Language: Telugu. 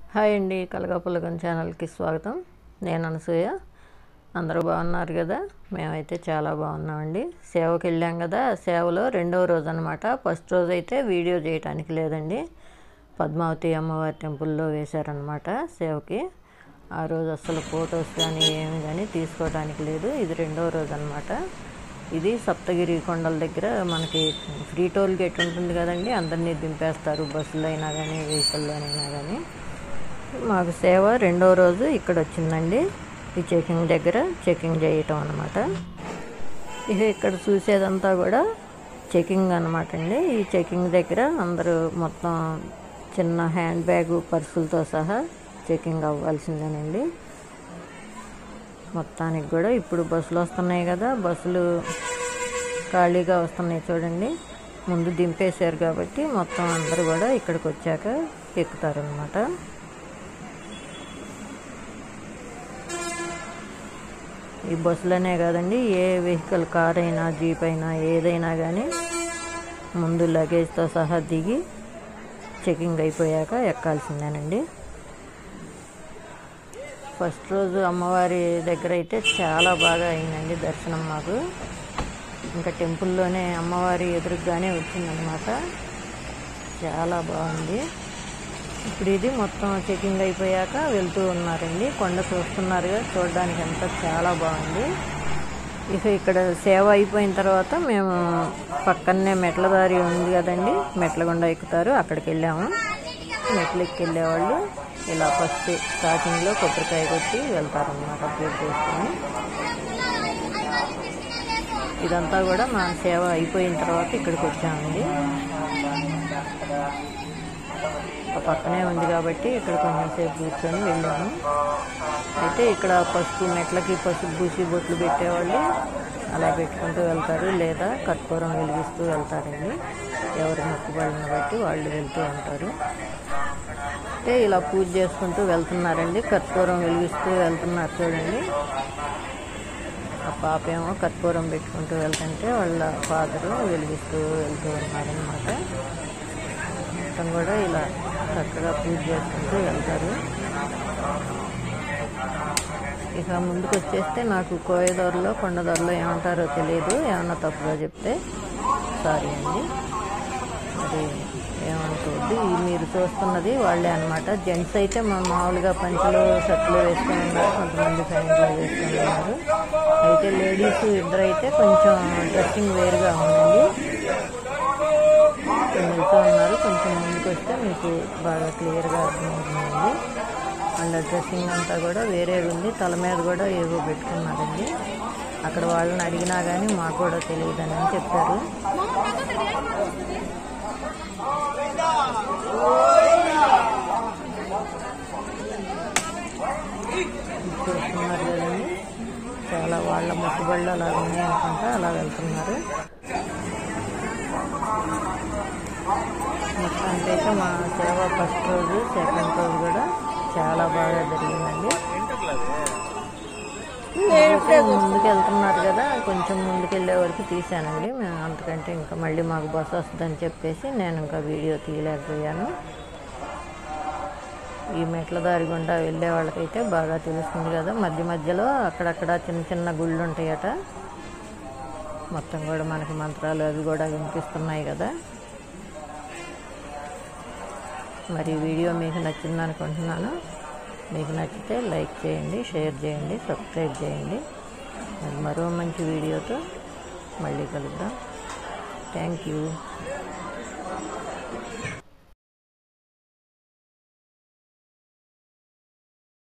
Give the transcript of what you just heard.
హాయ్ అండి కలగాపులగం ఛానల్కి స్వాగతం నేను అనసూయ అందరూ బాగున్నారు కదా మేమైతే చాలా బాగున్నామండి సేవకి వెళ్ళాం కదా సేవలో రెండవ రోజు అనమాట ఫస్ట్ రోజు అయితే వీడియో చేయడానికి లేదండి పద్మావతి అమ్మవారి టెంపుల్లో వేశారనమాట సేవకి ఆ రోజు అసలు ఫొటోస్ కానీ ఏమి కానీ తీసుకోవడానికి లేదు ఇది రెండవ రోజు అనమాట ఇది సప్తగిరి కొండల దగ్గర మనకి ఫ్రీ టోల్ గేట్ ఉంటుంది కదండి అందరినీ దింపేస్తారు బస్సులో అయినా కానీ వెహికల్లోనైనా కానీ మాకు సేవ రెండో రోజు ఇక్కడ వచ్చిందండి ఈ చెకింగ్ దగ్గర చెకింగ్ చేయటం అనమాట ఇక ఇక్కడ చూసేదంతా కూడా చెకింగ్ అనమాట అండి ఈ చెకింగ్ దగ్గర అందరూ మొత్తం చిన్న హ్యాండ్ బ్యాగ్ పర్సులతో సహా చెకింగ్ అవ్వాల్సిందేనండి మొత్తానికి కూడా ఇప్పుడు బస్సులు వస్తున్నాయి కదా బస్సులు ఖాళీగా వస్తున్నాయి చూడండి ముందు దింపేశారు కాబట్టి మొత్తం అందరూ కూడా ఇక్కడికి వచ్చాక ఎక్కుతారనమాట ఈ బస్సులనే కాదండి ఏ వెహికల్ కార్ అయినా జీప్ అయినా ఏదైనా కానీ ముందు లగేజ్తో సహా దిగి చెకింగ్ అయిపోయాక ఎక్కాల్సిందేనండి ఫస్ట్ రోజు అమ్మవారి దగ్గర అయితే చాలా బాగా అయిందండి దర్శనం మాకు ఇంకా టెంపుల్లోనే అమ్మవారి ఎదురుగానే వచ్చిందనమాట చాలా బాగుంది ఇప్పుడు ఇది మొత్తం చెకింగ్ అయిపోయాక వెళ్తూ ఉన్నారండి కొండ చూస్తున్నారు చూడడానికి అంతా చాలా బాగుంది ఇక ఇక్కడ సేవ అయిపోయిన తర్వాత మేము పక్కనే మెట్ల దారి ఉంది కదండి మెట్ల గుండా ఎక్కుతారు అక్కడికి వెళ్ళాము మెట్లు ఎక్కి వెళ్ళేవాళ్ళు ఇలా ఫస్ట్ స్టార్టింగ్లో కొబ్బరికాయ కొట్టి వెళ్తారనమాట పూజ చేసుకొని ఇదంతా కూడా మా సేవ అయిపోయిన తర్వాత ఇక్కడికి వచ్చామండి పక్కనే ఉంది కాబట్టి ఇక్కడ కొంచెం సేపు కూర్చొని వెళ్ళాము అయితే ఇక్కడ పసుపు మెట్లకి పసుపు పూసి బొట్లు పెట్టేవాళ్ళు అలా పెట్టుకుంటూ వెళ్తారు లేదా కర్పూరం వెలిగిస్తూ వెళ్తారండి ఎవరి మొక్కుబడిని బట్టి వాళ్ళు వెళ్తూ ఉంటారు అయితే ఇలా పూజ చేసుకుంటూ వెళ్తున్నారండి కర్పూరం వెలిగిస్తూ వెళ్తున్నారు చూడండి ఆ పాప ఏమో కర్పూరం పెట్టుకుంటూ వెళ్తుంటే వాళ్ళ ఫాదరు వెలిగిస్తూ వెళ్తూ ఉన్నారనమాట మొత్తం కూడా ఇలా చక్కగా పూజ చేసుకుంటూ వెళ్తారు ఇక ముందుకు వచ్చేస్తే నాకు కోయదొరలో కొండదొరలో ఏమంటారో తెలియదు ఏమన్నా తప్పుగా చెప్తే సారీ అండి మరి ఏమనుకోవద్దు ఈ మీరు చూస్తున్నది వాళ్ళే అనమాట జెంట్స్ అయితే మా మామూలుగా పంచలు షర్ట్లు వేసుకొని ఉన్నారు కొంతమంది ప్యాంట్లు వేసుకొని ఉన్నారు అయితే లేడీస్ ఇద్దరు అయితే కొంచెం డ్రెస్సింగ్ వేరుగా ఉందండి వెళ్తూ ఉన్నారు కొంచెం ముందుకు వస్తే మీకు బాగా క్లియర్గా అర్థమవుతుందండి వాళ్ళ డ్రెస్సింగ్ అంతా కూడా వేరే ఉంది తల మీద కూడా ఏవో పెట్టుకున్నారండి అక్కడ వాళ్ళని అడిగినా కానీ మాకు కూడా తెలియదని అని చెప్పారు చూస్తున్నారు కదండి చాలా వాళ్ళ మొక్కుబళ్ళు అలా ఉన్నాయి అనుకుంటా అలా వెళ్తున్నారు మొత్తానికైతే మా సేవ ఫస్ట్ రోజు సెకండ్ రోజు కూడా చాలా బాగా జరిగిందండి అయితే ముందుకు వెళ్తున్నారు కదా కొంచెం ముందుకు వెళ్ళే వరకు తీసానండి మేము అంతకంటే ఇంకా మళ్ళీ మాకు బస్సు వస్తుందని చెప్పేసి నేను ఇంకా వీడియో తీయలేకపోయాను ఈ మెట్ల దారి గుండా వెళ్ళే వాళ్ళకైతే బాగా తెలుస్తుంది కదా మధ్య మధ్యలో అక్కడక్కడ చిన్న చిన్న గుళ్ళు ఉంటాయట మొత్తం కూడా మనకి మంత్రాలు అవి కూడా వినిపిస్తున్నాయి కదా మరి వీడియో మీకు నచ్చింది అనుకుంటున్నాను మీకు నచ్చితే లైక్ చేయండి షేర్ చేయండి సబ్స్క్రైబ్ చేయండి మరి మరో మంచి వీడియోతో మళ్ళీ కలుద్దాం థ్యాంక్ యూ